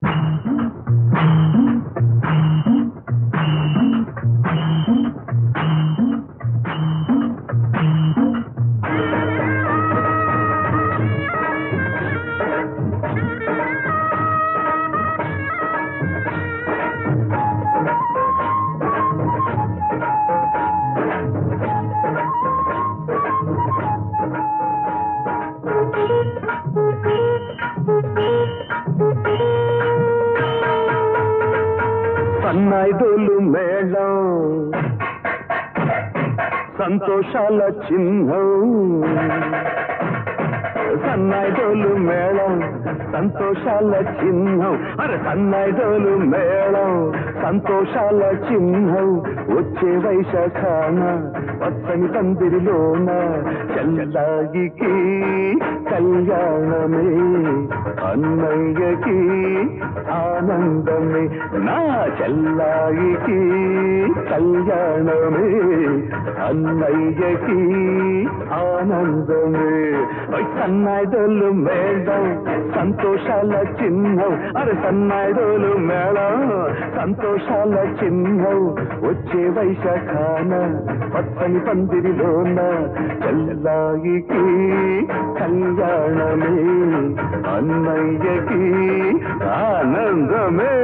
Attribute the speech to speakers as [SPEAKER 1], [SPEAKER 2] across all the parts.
[SPEAKER 1] సన్నాయిదోలు మేళం సంతోషాల చిహ్నం సన్నాయిదోలు మేళం సంతోషాల చిహ్నం అరే సన్నాయిదోలు మేళం సంతోషాల చిహ్నం వచ్చే వైశాఖాన పచ్చని పందిరిలోన చల్లాగికి కళ్యాణమే అన్నయ్యకి ఆనందమే నా చెల్లాయికి కళ్యాణమే అన్నయ్యకి ఆనందమే ఓయ్ సన్నాయిదోలు మేళం సంతోషాల చిహ్నం అరే సన్నాయిదోలు మేళం సంతోషాల చిహ్నం వచ్చే వైశాఖాన పచ్చని పందిరిలోన చెల్లాయికి కళ్యాణమే అన్నయ్యకి ఆనందమే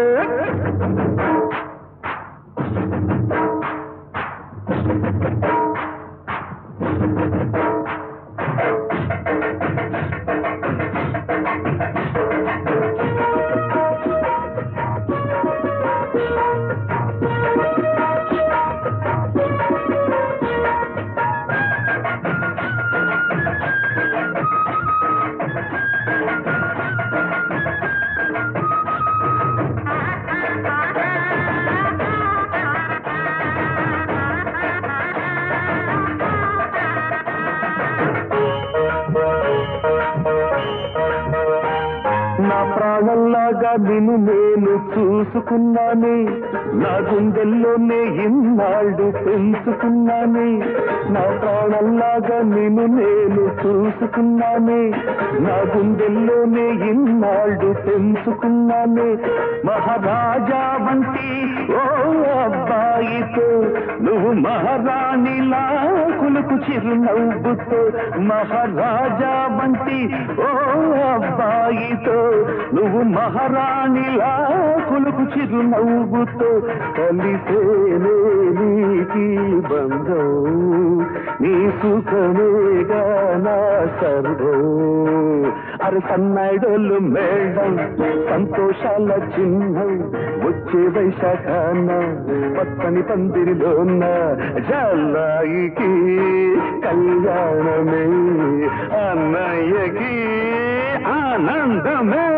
[SPEAKER 1] నా ప్రాణంలాగా నిన్ను నేను చూసుకున్నానే నా గుండెల్లోనే ఇన్నాళ్ళు పెంచుకున్నానే నా ప్రాణంలాగా నిన్ను నేను చూసుకున్నానే నా గుండెల్లోనే ఇన్నాళ్ళు పెంచుకున్నానే మహారాజా వంటి ఓ అబ్బాయితో నువ్వు మహారాణిలా కులుకు చిరునవ్వుతో మహారాజా వంటి ఓ అబ్బాయితో నువ్వు మహారాణిలా కులుకు చిరునవ్వుతో కలిసేనే నీకి బంధం నీ సుఖమేగా నా సర్వం అరే సన్నాయిడోళ్ళు మేళం సంతోషాల చిహ్నం వచ్చే వైశాఖాన పచ్చని పందిరిలోన జల్లాయికి కళ్యాణమే అన్నయ్యకి ఆనందమే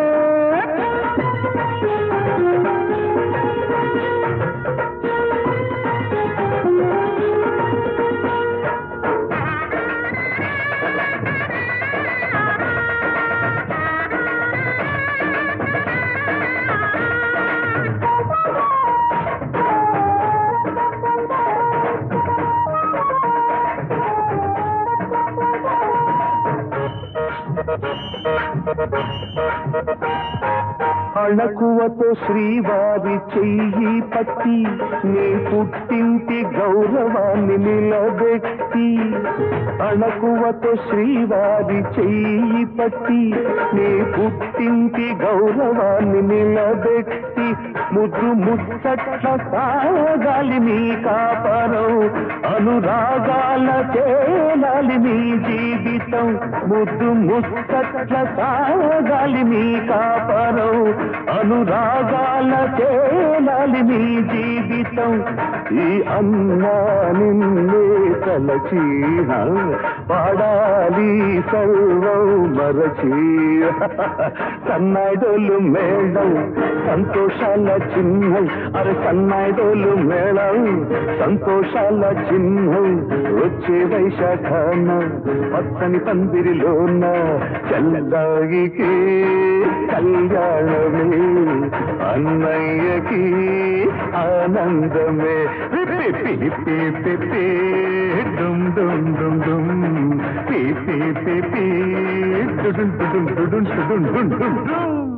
[SPEAKER 1] అణకువతో శ్రీవారి చెయ్యి పట్టి నీ పుట్టింటి గౌరవాన్ని నిలబెట్టి అణకువతో శ్రీవారి చెయ్యి పట్టి నీ పుట్టింటి గౌరవాన్ని నిలబెట్టి ముద్దు ముచ్చట్ల సాగాలి నీ కాపరం అనురాగాల తేలాలి నీ జీవితం ముద్దు ముచ్చట్ల సాగాలి నీ కాపరం అనురాగాల తేలాలి నీ జీవితం ఈ అన్నా నిన్నే తలచి పాడాలి సర్వం మరచి సన్నాయిడోలు మేళం సంతోషాల చిహ్నం అరే సన్నాయిడోలు మేళం సంతోషాల చిహ్నం వచ్చే వైశాఖాన పచ్చని పందిరిలోన చల్లదాగికి కళ్యాణమే అన్నయ్యకి ఆనందమే పి పి పి పి పి డుమ్ డుమ్ డుమ్ డుమ్ పి పి పి పి డుడుం డుడుం డుడుం డుడుం డుం డుం డుం